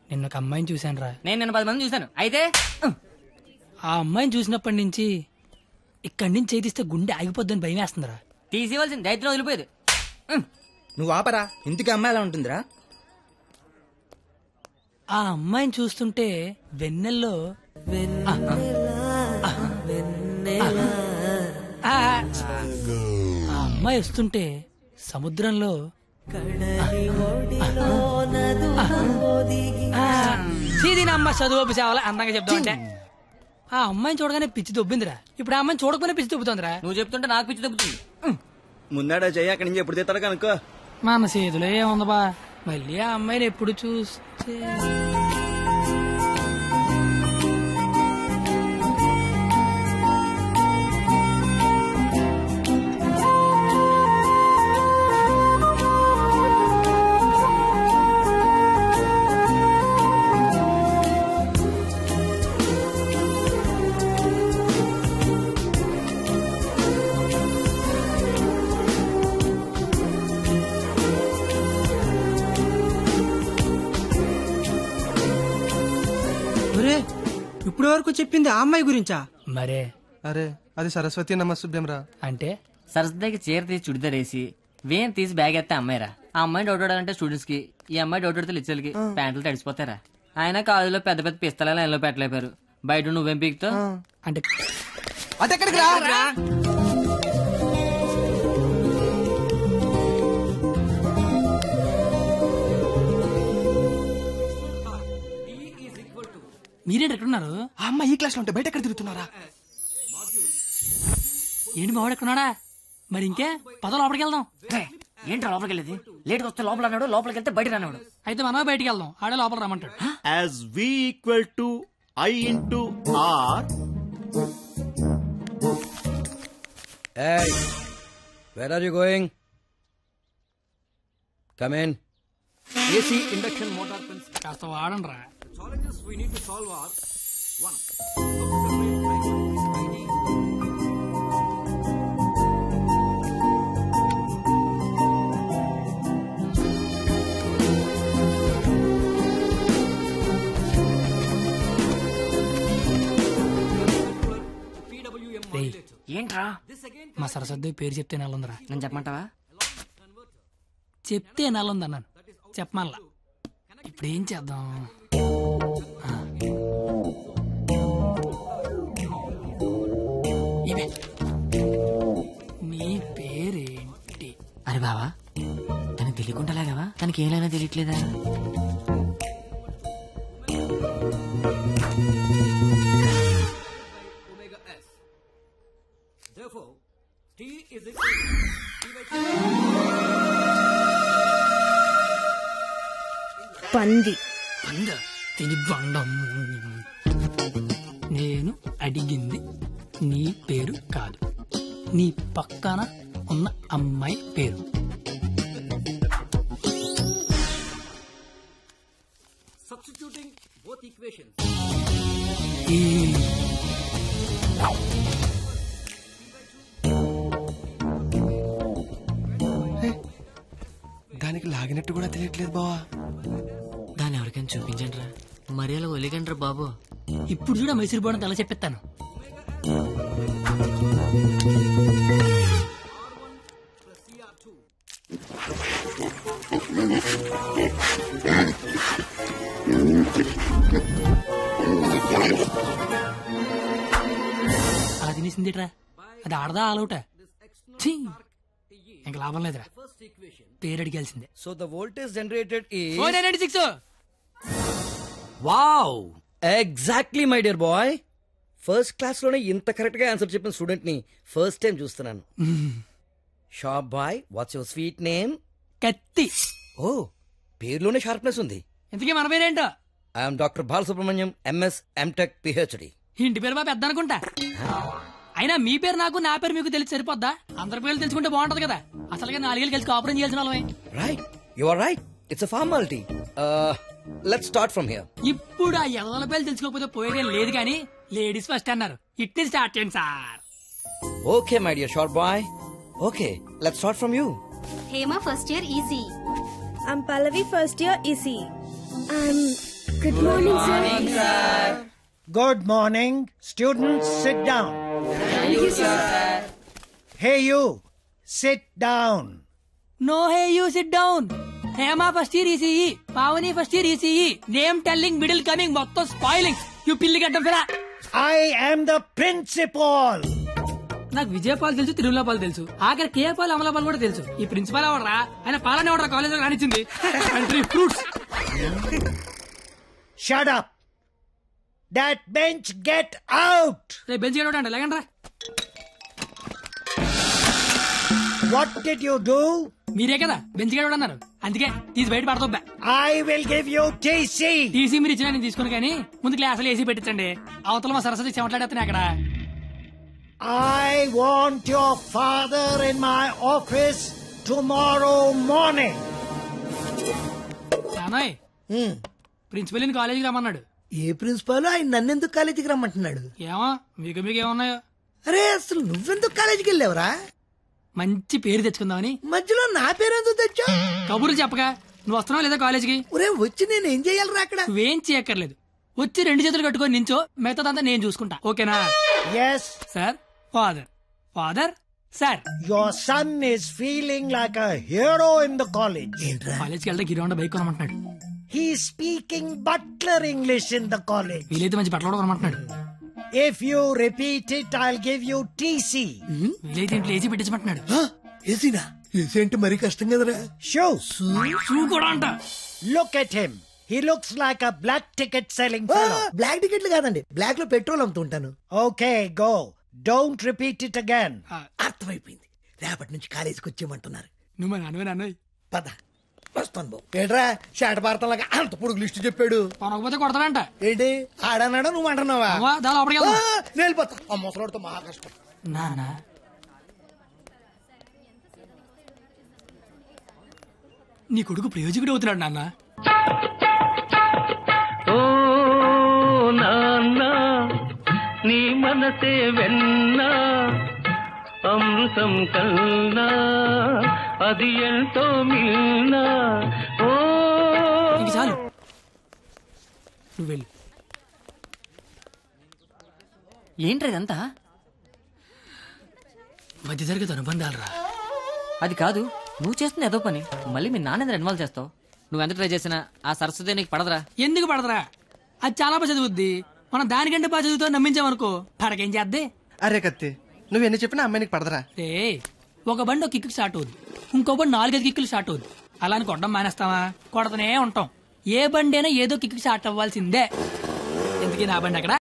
నిన్న ఒక అమ్మాయిని చూశాను రా నేను నిన్న పది మంది చూశాను అయితే ఉహ్, ఆ అమ్మాయిని చూసినప్పటి నుంచి ఇక్కడి నుంచి చేతిస్తే గుండె ఆగిపోద్దని భయం వేస్తుందిరా తీసేవలసిన దైత్యం వదిలిపోయేది ఉహ్, నువ్వు ఆపరా ఇంటికి అమ్మాయి ఎలా ఉంటుందిరా ఆ అమ్మాయిని చూస్తుంటే వెన్నెల్లో ఆ, ఆ, ఆ అమ్మాయి వస్తుంటే సముద్రంలో అమ్మ చదువు సేవలు అందంగా చెప్తా ఉంటే ఆ అమ్మాయిని చూడగానే పిచ్చి దొబ్బిందిరా ఇప్పుడు ఆ అమ్మాయిని చూడకపోయినా పిచ్చి దొబ్బుతోందిరా నువ్వు చెప్తుంటే నాకు పిచ్చి తగ్గుతుంది ముందాడా చెయ్యి అక్కడి నుంచి ఎప్పుడు తీస్తాడు కనుక్కో మన చేతిలో ఏముంది బా మళ్ళీ ఆ అమ్మాయిని ఎప్పుడు చూస్తే ఒరే ఇప్పుడు వరకు చెప్పింది ఆ అమ్మాయి గురించా మరే అరే అది సరస్వతి నమస్సుభ్యం రా అంటే సరస్వతికి చీర తీసి చుడిదార్ వేసి వేన్ తీసి బ్యాగ్ ఎత్తే అమ్మాయిరా ఆ అమ్మాయి డౌట్ అంటే స్టూడెంట్స్ కి ఈ అమ్మాయి డౌట్ అడితే లిచ్చర్లకి ప్యాంట్లు తడిసిపోతారా ఆయన కాలేజీలో పెద్ద పెద్ద పిస్తల లైన్లో పెట్టలేపారు బయట నువ్వేం పీకుతో అంటే అది ఎక్కడికి రా మీరేంటి ఎక్కడున్నారు ఆ అమ్మాయి ఈ క్లాస్ లో ఉంటే బయట ఎక్కడ తిరుగుతున్నారా ఏంటి మావాడు ఎక్కడున్నాడా మరి ఇంకే పద లోపలికి వెళ్దాం ఏంట్రా లోపలికి వెళ్ళేది లేట్గా వస్తే లోపల అన్నాడు లోపలికి వెళ్తే బయట రానివాడు అయితే మనమే బయటికి వెళ్దాం ఆడే లోపల రమ్మంటాడు as v equal to i into r Hey, where are you going? Come in. AC induction motor principle. కాస్త వాడండి రా challenges we need to solve are one రేయ్ ఏంట్రా మా సరస్వతి పేరు చెప్తే నెలందిరా నేను చెప్పమంటావా చెప్తే నెలంది అన్నాను చెప్పమల్లా ఇప్పుడు ఏం చేద్దాం ఆ. ఇవే నీ పేరేంటి అరే బావా తనకి తెలియకుండా లాగావా తనకి ఏమైనా తెలియట్లేదా therefore t is equal to పంది అంద తిని బండం నేను అడిగింది నీ పేరు కాదు నీ పక్కన ఉన్న అమ్మాయి పేరు substituting both equations ఈ దానికి లాగినట్టు కూడా తెలియట్లేదు బావా దాన్ని ఎవరికైనా చూపించండి రా మరి అలా ఒలిగండి రా బాబు ఇప్పుడు కూడా మైసూర్ బోర్డు తల చెప్పిస్తాను అలా తినేసిందిట్రా అది ఆడదా ఆలౌట ఇంకా లాభం లేదురా పేరు అడిగాల్సిందే So the voltage generated is. Four nine six Wow! Exactly, my dear boy. First class లోనే ఇంత కరెక్ట్ గా ఆన్సర్ చెప్పిన స్టూడెంట్ ని ఫస్ట్ టైం చూస్తున్నాను shop boy what's your sweet name కత్తి ఓ పేరులోనే షార్ప్నెస్ ఉంది ఇంతకీ మన పేరేంటో I'm doctor Balasubrahmanyam MS MTech PhD ఇంటి పేరు మా పెద్ద అనుకుంటా అయినా మీ పేరు నాకు నా పేరు మీకు తెలిసి సరిపోద్దా అందరి పేర్లు తెలుసుకుంటే బాగుంటది కదా అసలుగా నాలుగేళ్ళు కలిసి కాపురం చేయాల్సిన వాళ్ళమే right you are right it's a formality let's start from here ఇప్పుడు ఆ ఎదల పేర్లు తెలుసుకోకపోతే పోయేదేం లేదు కానీ లేడీస్ ఫస్ట్ అన్నారు ఇట్టే స్టార్ట్ చేయండి sir okay my dear short boy okay let's start from you Hema first year EC I'm Pallavi first year EC I'm Good morning, sir. Good morning. Students, sit down. Thank you, sir. Hey, you. Sit down. No hey you sit down Hema first year ECE Pavani first year ECE name telling middle coming మొత్తం spoiling you పిల్లి గడ్డం ఫిరా I am the principal. నాకు విజయపాల్ తెలుసు తిరుమలపాల్ తెలుసు ఆఖరి కేపాల్ అమలాపాల్ కూడా తెలుసు ఈ ప్రిన్సిపల్ ఎవడరా ఆయన పాలన ఎవడరా కాలేజ్ రానిచ్చింది country fruits Shut up. That bench, get out. రేపు బెంచ్ గడవడం అండి లేకండ్రా What did you do? మీరే కదా బెంచ్ గడవడం అన్నారు అందుకే తీసి బయట పడతా I will give you TC. TC మీరు ఇచ్చిన నేను తీసుకుని కానీ ముందు క్లాసులు ఏసీ పెట్టించండి అవతల మా సరస్వతి చెమట్లాడేస్తున్నాయి అక్కడ I want your father in my office tomorrow morning. నానోయ్ ప్రిన్సిపల్ కాలేజీకి రమ్మన్నాడు ఏ ప్రిన్సిపాల్ ఆయన నన్నెందుకు కాలేజీకి రమ్మంటున్నాడు ఏమో మీకు మీకు ఏమన్నాయో అరే అసలు నువ్వెందుకు కాలేజీకి వెళ్ళావురా మంచి పేరు తెచ్చుకుందామని మధ్యలో నా పేరు ఎందుకు తెచ్చా కబుర్లు చెప్పగా నువ్వు వస్తున్నావు లేదా కాలేజీకి ఒరే వచ్చి నేను ఏం చేయాలరా అక్కడ నువ్వేం చేయక్కర్లేదు వచ్చి రెండు చేతులు కట్టుకొని నించో మిగతాదంతా నేను చూసుకుంటా ఓకేనా Yes, sir father father sir your son is feeling like a hero in the college. కాలేజ్కి వెళ్తే గిరి బైక్ కొనమంటున్నాడు He's speaking butler English in the college. వీలైతే మంచి బట్టలు కూడా కొనమంటున్నాడు If you repeat it, I'll give you TC. వీలైతే ఇంట్లో AC పెట్టించమంటున్నాడు ఏసీనా AC అంటే మరీ కష్టం కదరా Shoes. షూ కూడా అంట Look at him. He looks like a black ticket selling fellow. Black టికెట్లు కాదండి బ్లాక్ లో పెట్రోల్ అమ్ముతుంటాను Okay, go. Don't repeat it again. అర్థమైపోయింది రేపటి నుంచి కాలేజీకి వచ్చేయమంటున్నారు నువ్వు మా నాన్నవే నాన్న పద వస్తాను బాబు ఏట్రా షాట భారతంలాగా అంత పొడుగు లిస్ట్ చెప్పాడు కొనకపోతే కొడతాడంట ఏంటి ఆడన్నాడా నువ్వు అంటున్నావా అవ్వా, దా లోపలికి ఆ, వెళ్దాం. నేను వెళ్ళిపోతా ఆ ముసలాడితో మహా కష్టం నానా నీ కొడుకు ప్రయోజకుడు అవుతున్నాడు నాన్న ఓ నాన్న నీ మనసే వెన్న అమృతం కన్నా అది ఎంతో మిన్నా ఓ ఇంక చాలు నువ్వు వెళ్ళు ఏంట్రా ఇదంతా మధ్య తరగతి అనుబంధాలు రా అది కాదు నువ్వు చేస్తున్న ఏదో పని మళ్ళీ మీ నాన్న ఇన్వాల్వ్ చేస్తావు నువ్వు ఎంత ట్రై చేసినా ఆ సరస్వతి నీకు పడదురా ఎందుకు పడదరా అది చాలా బాగా చదువుద్ది మనం దానికంటే బాగా చదువుతో నమ్మించామనుకో పడకేం చేద్దే అరే కత్తి నువ్వు ఎన్ని చెప్పినా అమ్మాయి నీకు పడదరా రే ఒక బండి ఒక కిక్కు స్టార్ట్ అవుద్ది ఇంకో బండి నాలుగైదు కిక్కులు స్టార్ట్ అవుద్ది అలా అని కొట్టడం మానేస్తామా కొడతనే ఉంటాం ఏ బండి అయినా ఏదో కిక్కు స్టార్ట్ అవ్వాల్సిందే ఎందుకే నా బండి అక్కడ